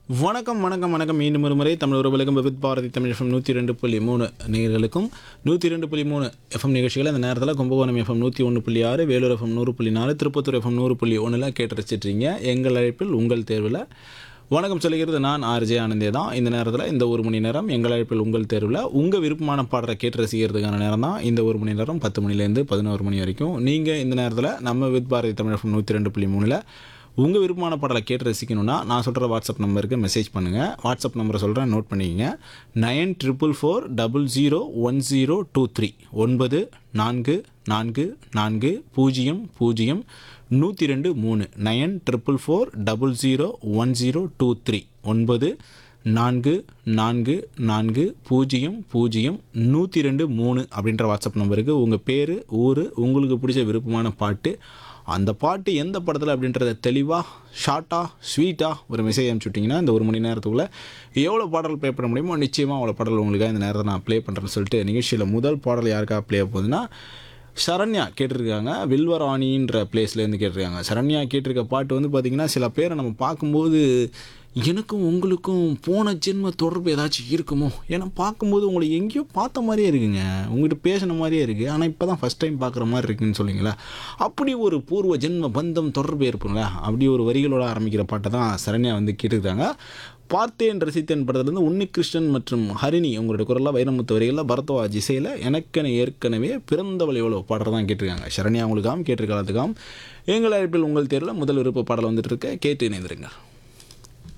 வணக்கம் வணக்கம் வணக்கம் மீண்டும் ஒரு முறை தமிழ் உறவுகளுக்கும் விவித் பாரதி தமிழ் எஃப்எம் நூற்றி ரெண்டு புள்ளி மூணு நேயர்களுக்கும் நூற்றி ரெண்டு புள்ளி மூணு எஃப்எம் நிகழ்ச்சிகளை இந்த நேரத்தில் கும்பகோணம் எஃப்எம் நூற்றி ஒன்று புள்ளி ஆறு வேலூர் எஃப்எம் நூறு புள்ளி நாலு திருப்பத்தூர் எஃப்எம் நூறு புள்ளி ஒன்றில் கேட்டு ரசிச்சிட்ருங்க எங்கள் அழைப்பில் உங்கள் தேர்வில் வணக்கம் சொல்லுகிறது நான் ஆர்ஜே ஆனந்தே தான் இந்த நேரத்தில் இந்த ஒரு மணி நேரம் எங்கள் அழைப்பில் உங்கள் தேர்வில் உங்கள் விருப்பமான பாடலை கேட்டு ரசிக்கிறதுக்கான நேரம் தான் இந்த ஒரு மணி நேரம் பத்து மணிலேருந்து பதினோரு மணி வரைக்கும் நீங்கள் இந்த நேரத்தில் நம்ம வித் பாரதி தமிழ் எஃப்எம் நூற்றி ரெண்டு புள்ளி மூணில் உங்கள் விருப்பமான பாடலை கேட்டு ரசிக்கணும்னா நான் சொல்கிற வாட்ஸ்அப் நம்பருக்கு மெசேஜ் பண்ணுங்கள் வாட்ஸ்அப் நம்பரை சொல்கிறேன் நோட் பண்ணிக்கங்க nine triple four double zero one zero two three ஒன்பது நான்கு நான்கு நான்கு பூஜ்ஜியம் பூஜ்ஜியம் நூற்றி ரெண்டு மூணு nine triple four double zero one zero two three ஒன்பது நான்கு நான்கு நான்கு பூஜ்ஜியம் பூஜ்ஜியம் நூற்றி ரெண்டு மூணு அப்படின்ற வாட்ஸ்அப் நம்பருக்கு உங்கள் பேர் ஊர் உங்களுக்கு பிடிச்ச விருப்பமான பாட்டு அந்த பாட்டு எந்த படத்தில் அப்படின்றத தெளிவாக ஷார்ட்டாக ஸ்வீட்டாக ஒரு மெசேஜ் அனுப்பிச்சுட்டிங்கன்னா இந்த ஒரு மணி நேரத்துக்குள்ளே எவ்வளோ பாடல் ப்ளே பண்ண முடியுமோ நிச்சயமாக அவ்வளோ பாடல் உங்களுக்காக இந்த நேரத்தை நான் ப்ளே பண்ணுறேன்னு சொல்லிட்டு நிகழ்ச்சியில் முதல் பாடல் யாருக்காக ப்ளே போகுதுன்னா சரண்யா கேட்டிருக்காங்க வில்வராணின்ற பிளேஸ்லேருந்து கேட்டிருக்காங்க சரண்யா கேட்டிருக்க பாட்டு வந்து பார்த்திங்கன்னா சில பேரை நம்ம பார்க்கும்போது எனக்கும் உங்களுக்கும் போன ஜென்ம தொடர்பு ஏதாச்சும் இருக்குமோ ஏன்னா பார்க்கும்போது உங்களை எங்கேயோ பார்த்த மாதிரியே இருக்குங்க உங்கள்கிட்ட பேசின மாதிரியே இருக்குது ஆனால் இப்போ தான் ஃபஸ்ட் டைம் பார்க்குற மாதிரி இருக்குன்னு சொல்லுங்களா அப்படி ஒரு பூர்வ ஜென்ம பந்தம் தொடர்பு ஏற்படும்ல அப்படி ஒரு வரிகளோட ஆரம்பிக்கிற பாட்டை தான் சரண்யா வந்து கேட்டிருக்காங்க பார்த்தேன் ரசித்தேன் படத்துலேருந்து உன்னிகிருஷ்ணன் மற்றும் ஹரிணி உங்களோட குரலில் வைரமுத்து வரிகளில் பரத்வாஜ் இசையில் எனக்கென ஏற்கனவே பிறந்தவள் எவ்வளோ பாடல் தான் கேட்டிருக்காங்க சரண்யா உங்களுக்காம் கேட்டிருக்காலத்துக்காம் எங்கள் அழைப்பில் உங்கள் தேர்வில் முதல் விருப்ப பாடல் வந்துட்டு இருக்க கேட்டு இணைந்திருங்க